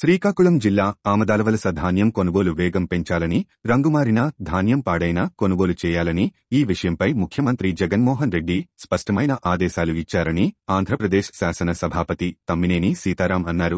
శ్రీకాకుళం జిల్లా ఆమదాలవలస ధాన్యం కొనుగోలు వేగం పెంచాలని రంగుమారిన ధాన్యం పాడైన కొనుగోలు చేయాలని ఈ విషయంపై ముఖ్యమంత్రి జగన్మోహన్ రెడ్డి స్పష్టమైన ఆదేశాలు ఇచ్చారని ఆంధ్రప్రదేశ్ శాసన సభాపతి తమ్మినేని సీతారాం అన్నారు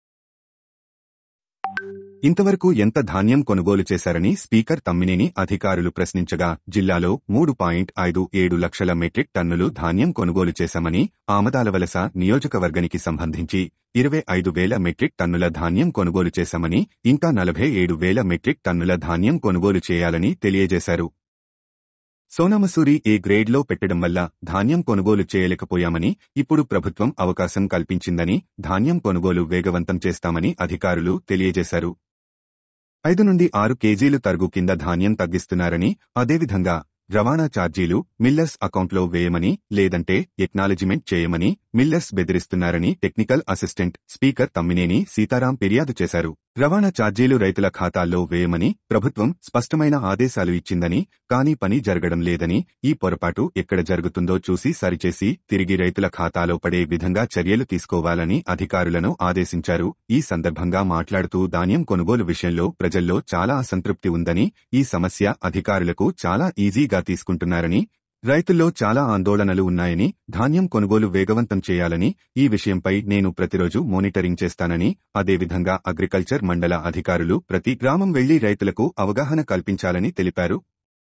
ఇంతవరకు ఎంత ధాన్యం కొనుగోలు చేశారని స్పీకర్ తమ్మినేని అధికారులు ప్రశ్నించగా జిల్లాలో మూడు పాయింట్ ఐదు ఏడు లక్షల మెట్రిక్ టన్నులు ధాన్యం కొనుగోలు చేశామని ఆమదాలవలస నియోజకవర్గానికి సంబంధించి ఇరవై ఐదు వేల మెట్రిక్ టన్నుల ధాన్యం కొనుగోలు చేశామని ఇంకా నలభై ఏడు వేల మెట్రిక్ టన్నుల ధాన్యం కొనుగోలు చేయాలని తెలియజేశారు సోనామసూరి ఏ గ్రేడ్లో పెట్టడం వల్ల ధాన్యం కొనుగోలు చేయలేకపోయామని ఇప్పుడు ప్రభుత్వం అవకాశం కల్పించిందని ధాన్యం కొనుగోలు వేగవంతం చేస్తామని అధికారులు తెలియజేశారు ఐదు నుండి ఆరు కేజీలు తరుగు కింద ధాన్యం తగ్గిస్తున్నారని అదేవిధంగా రవాణా ఛార్జీలు మిల్లర్స్ అకౌంట్లో వేయమని లేదంటే ఎక్నాలజిమెంట్ చేయమని మిల్లర్స్ బెదిరిస్తున్నారని technical assistant speaker Tammineni Sitaram ఫిర్యాదు చేశారు రవాణా ఛార్జీలు రైతుల ఖాతాల్లో వేయమని ప్రభుత్వం స్పష్టమైన ఆదేశాలు ఇచ్చిందని కానీ పని జరగడం లేదని ఈ పొరపాటు ఎక్కడ జరుగుతుందో చూసి సరిచేసి తిరిగి రైతుల ఖాతాలో పడే విధంగా చర్యలు తీసుకోవాలని అధికారులను ఆదేశించారు ఈ సందర్భంగా మాట్లాడుతూ ధాన్యం కొనుగోలు విషయంలో ప్రజల్లో చాలా అసంతృప్తి ఉందని ఈ సమస్య అధికారులకు చాలా ఈజీగా తీసుకుంటున్నారని రైతుల్లో చాలా ఆందోళనలు ఉన్నాయని ధాన్యం కొనుగోలు వేగవంతం చేయాలని ఈ విషయంపై నేను ప్రతిరోజు మోనిటరింగ్ చేస్తానని అదేవిధంగా అగ్రికల్చర్ మండల అధికారులు ప్రతి గ్రామం వెళ్లి రైతులకు అవగాహన కల్పించాలని తెలిపారు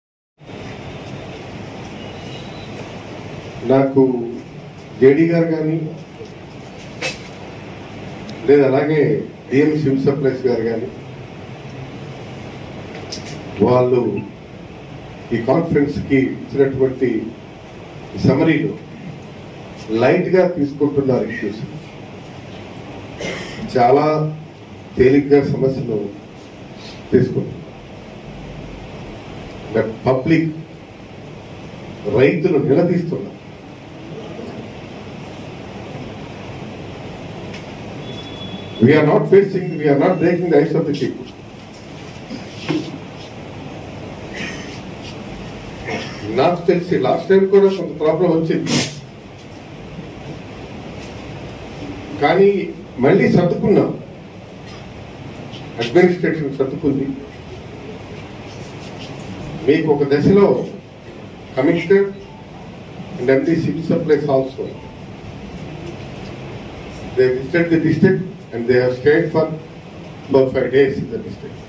నాకు జేడీ గారు కానీ లేదా అలాగే డిఎం సివిల్ సప్లైస్ గారు కానీ వాళ్ళు ఈ కాన్ఫరెన్స్ కి ఇచ్చినటువంటి సమరీలో లైట్ గా తీసుకుంటున్నారు ఇష్యూస్ చాలా తేలిగ్గా సమస్యను తీసుకుంటున్నారు బట్ పబ్లిక్ రైతులు నిలదీస్తున్నారు We are not facing, we are not breaking the ice of the people. నాకు తెలిసి లాస్ట్ టైం కూడా కొంత ప్రాబ్లం వచ్చింది కానీ మళ్ళీ సర్దుకున్నాం అడ్మినిస్ట్రేషన్ సర్దుకుంది మీకు ఒక దశలో commissioner and MD civil supplies also they visited the district and they have stayed for about five days in the district.